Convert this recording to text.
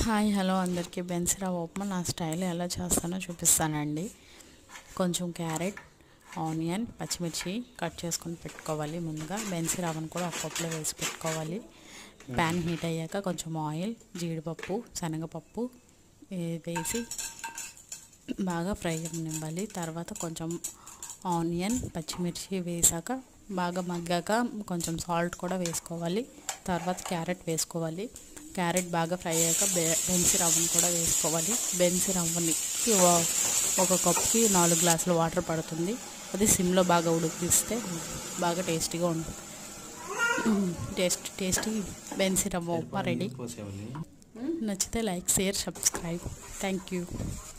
hi hello అందరికీ బెన్సిరావు ఉప్మా నా style ఎలా చేస్తానో చూపిస్తానండి కొంచెం క్యారెట్ ఆనియన్ పచ్చిమిర్చి కట్ చేసుకొని పెట్టుకోవాలి ముందుగా బెన్సిరావును కూడా ఒక కప్పులో వేసి పెట్టుకోవాలి ప్యాన్ హీట్ అయ్యాక కొంచెం ఆయిల్ జీడిపప్పు శనగపప్పు ఏ- వేసి బాగా ఫ్రై అవ్వనివ్వాలి తర్వాత కొంచెం ఆనియన్ పచ్చిమిర్చి వేసాక బాగా మగ్గాక కొంచెం సాల్ట్ కూడా వేసుకోవాలి తర్వాత క్యారెట్ వేసుకోవాలి క్యారెట్ బాగా ఫ్రై అయ్యాక బె బెన్సి రవ్వని కూడా వేసుకోవాలి బెన్సి రవ్వని ఓ- ఒక కప్కి నాలుగు గ్లాసులు వాటర్ పడుతుంది అది సిమ్లో బాగా ఉడికిస్తే బాగా టేస్టీగా ఉంటుంది టేస్ట్ టేస్టీ బెన్సి రవ్వ ఉప్మా రెడీ పోసేవాళ్ళు నచ్చితే like share subscribe thank you